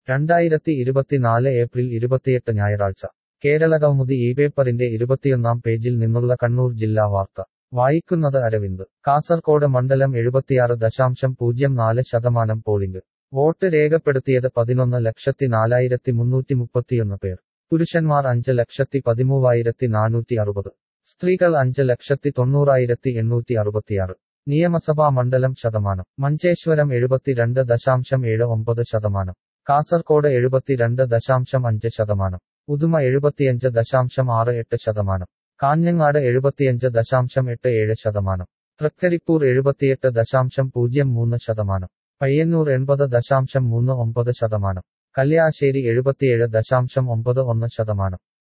രണ്ടായിരത്തി ഇരുപത്തിനാല് ഏപ്രിൽ ഇരുപത്തിയെട്ട് ഞായറാഴ്ച കേരള കൗമുദി ഈ പേപ്പറിന്റെ ഇരുപത്തിയൊന്നാം പേജിൽ നിന്നുള്ള കണ്ണൂർ ജില്ലാ വാർത്ത വായിക്കുന്നത് അരവിന്ദ് കാസർകോട് മണ്ഡലം എഴുപത്തിയാറ് ദശാംശം പൂജ്യം നാല് ശതമാനം പോളിംഗ് വോട്ട് രേഖപ്പെടുത്തിയത് പതിനൊന്ന് ലക്ഷത്തി നാലായിരത്തി മുന്നൂറ്റി മുപ്പത്തിയൊന്ന് പേർ പുരുഷന്മാർ അഞ്ച് ലക്ഷത്തി പതിമൂവായിരത്തി നാനൂറ്റി അറുപത് സ്ത്രീകൾ അഞ്ച് ലക്ഷത്തി തൊണ്ണൂറായിരത്തി എണ്ണൂറ്റി അറുപത്തിയാറ് നിയമസഭാ മണ്ഡലം ശതമാനം മഞ്ചേശ്വരം എഴുപത്തിരണ്ട് ദശാംശം ഏഴ് ഒമ്പത് ശതമാനം കാസർകോട് എഴുപത്തിരണ്ട് ദശാംശം അഞ്ച് ശതമാനം ഉദുമ എഴുപത്തിയഞ്ച് ദശാംശം ആറ് എട്ട് ശതമാനം കാഞ്ഞങ്ങാട് എഴുപത്തിയഞ്ച് ദശാംശം എട്ട് ഏഴ് ശതമാനം തൃക്കരിപ്പൂർ എഴുപത്തിയെട്ട് ദശാംശം പൂജ്യം മൂന്ന് ശതമാനം പയ്യന്നൂർ എൺപത് ദശാംശം മൂന്ന് ഒമ്പത് ശതമാനം കല്യാശ്ശേരി എഴുപത്തിയേഴ് ദശാംശം ഒമ്പത് ഒന്ന് ശതമാനം